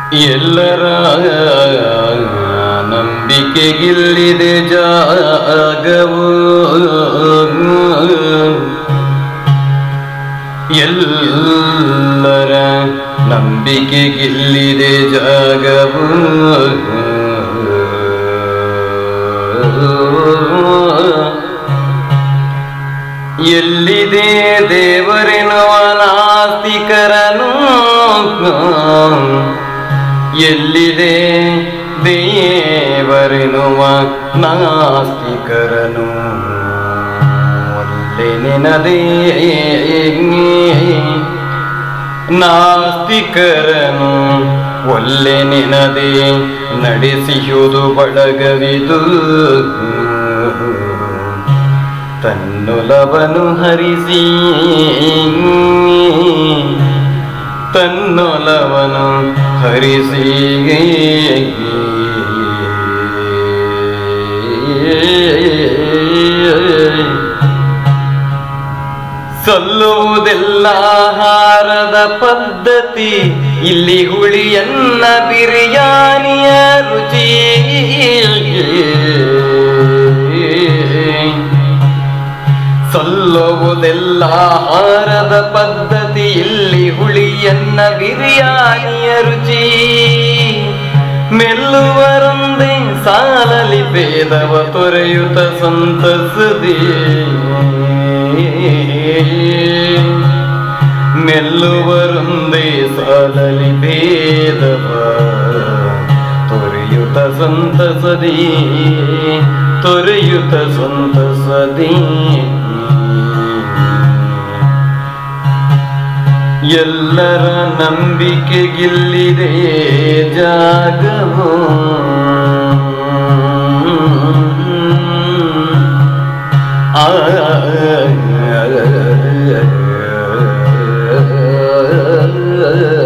ಎಲ್ಲರ ನಂಬಿಕೆಗಿಲ್ಲಿದೆ ಜಾಗವು ಎಲ್ಲರ ನಂಬಿಕೆಗಿಲ್ಲಿದೆ ಜಾಗವು ಎಲ್ಲಿದೆ ದೇವರೆನ್ನುವ ನಾಸ್ತಿಕರನು ಎಲ್ಲಿದೆ ದೇವರೆನ್ನುವ ನಾಸ್ತಿಕರನು ಒಲ್ಲೆ ನೆನದೇ ನಾಸ್ತಿಕರನು ಒಲ್ಲೆ ನೆನದೆ ನಡೆಸಿಯುವುದು ಬಳಗವಿದು ತನ್ನೊಲವನು ಹರಿಸಿ ತನ್ನೊಲವನು ಹರಿಸಿ ಸಲ್ಲುವುದೆಲ್ಲ ಆಹಾರದ ಪದ್ಧತಿ ಇಲ್ಲಿ ಹುಳಿಯನ್ನ ಬಿರಿಯಾನಿಯ ರುಚಿ ಸಲ್ಲುವುದೆಲ್ಲ ಆಹಾರದ ಪದ್ಧತಿ ಇಲ್ಲಿ ಹುಳಿಯನ್ನ ಬಿರಿಯಾನಿಯ ರುಚಿ ಮೆಲ್ಲುವರೊಂದೇ ಸಾಲಲಿ ಭೇದವ ತೊರೆಯುತ್ತ ಸಂತಸದಿ ಮೆಲ್ಲುವರೊಂದೇ ಸಾಲಲಿ ಭೇದವ ತೊರೆಯುತ್ತ ಸಂತಸದಿ ತೊರೆಯುತ್ತ ಸಂತಸದಿ ಎಲ್ಲರ ನಂಬಿಕೆಗಿಲ್ಲಿದೆ ಜಾಗವು ಆ